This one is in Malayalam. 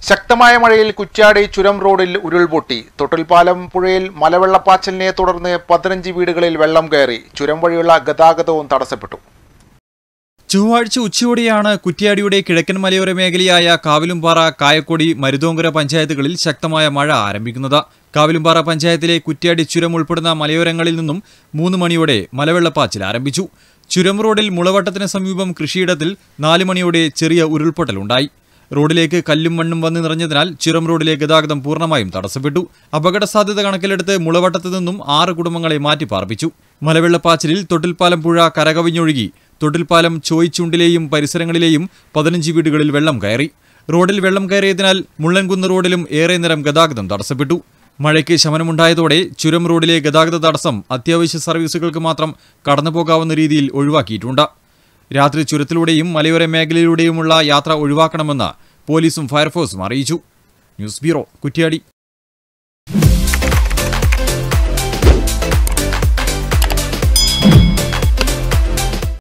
ശക്തമായ മഴയിൽ കുറ്റ്യാടി ചുരം റോഡിൽ ഉരുൾപൊട്ടി തൊട്ടിൽപ്പാലം പുഴയിൽ മലവെള്ളപ്പാച്ചലിനെ തുടർന്ന് പതിനഞ്ച് വീടുകളിൽ വെള്ളം കയറി ചുരം വഴിയുള്ള ഗതാഗതവും തടസ്സപ്പെട്ടു ചൊവ്വാഴ്ച ഉച്ചയോടെയാണ് കുറ്റ്യാടിയുടെ കിഴക്കൻ മലയോര മേഖലയായ കാവിലുംപാറ കായക്കൊടി മരുതോങ്കര പഞ്ചായത്തുകളിൽ ശക്തമായ മഴ ആരംഭിക്കുന്നത് കാവിലുംപാറ പഞ്ചായത്തിലെ കുറ്റ്യാടി ചുരം ഉൾപ്പെടുന്ന മലയോരങ്ങളിൽ നിന്നും മൂന്ന് മണിയോടെ മലവെള്ളപ്പാച്ചിൽ ആരംഭിച്ചു ചുരം റോഡിൽ മുളവട്ടത്തിന് സമീപം കൃഷിയിടത്തിൽ നാല് മണിയോടെ ചെറിയ ഉരുൾപൊട്ടലുണ്ടായി റോഡിലേക്ക് കല്ലും മണ്ണും വന്ന് നിറഞ്ഞതിനാൽ ചുരം റോഡിലെ ഗതാഗതം പൂർണ്ണമായും തടസ്സപ്പെട്ടു അപകട സാധ്യത കണക്കിലെടുത്ത് മുളവട്ടത്തു നിന്നും ആറ് കുടുംബങ്ങളെ മാറ്റി പാർപ്പിച്ചു മലവെള്ളപ്പാച്ചിലിൽ തൊട്ടിൽപ്പാലം പുഴ കരകവിഞ്ഞൊഴുകി തൊട്ടിൽപ്പാലം ചോയ്ച്ചുണ്ടിലെയും പരിസരങ്ങളിലെയും പതിനഞ്ച് വീടുകളിൽ വെള്ളം കയറി റോഡിൽ വെള്ളം കയറിയതിനാൽ മുള്ളൻകുന്ന് റോഡിലും ഏറെ നേരം ഗതാഗതം തടസ്സപ്പെട്ടു മഴയ്ക്ക് ശമനമുണ്ടായതോടെ ചുരം റോഡിലെ ഗതാഗത തടസ്സം അത്യാവശ്യ സർവീസുകൾക്ക് മാത്രം കടന്നുപോകാവുന്ന രീതിയിൽ ഒഴിവാക്കിയിട്ടുണ്ട് രാത്രി ചുരത്തിലൂടെയും മലയോര മേഖലയിലൂടെയുമുള്ള യാത്ര ഒഴിവാക്കണമെന്ന് പോലീസും ഫയർഫോഴ്സും അറിയിച്ചു ന്യൂസ് ബ്യൂറോ കുറ്റ്യാടി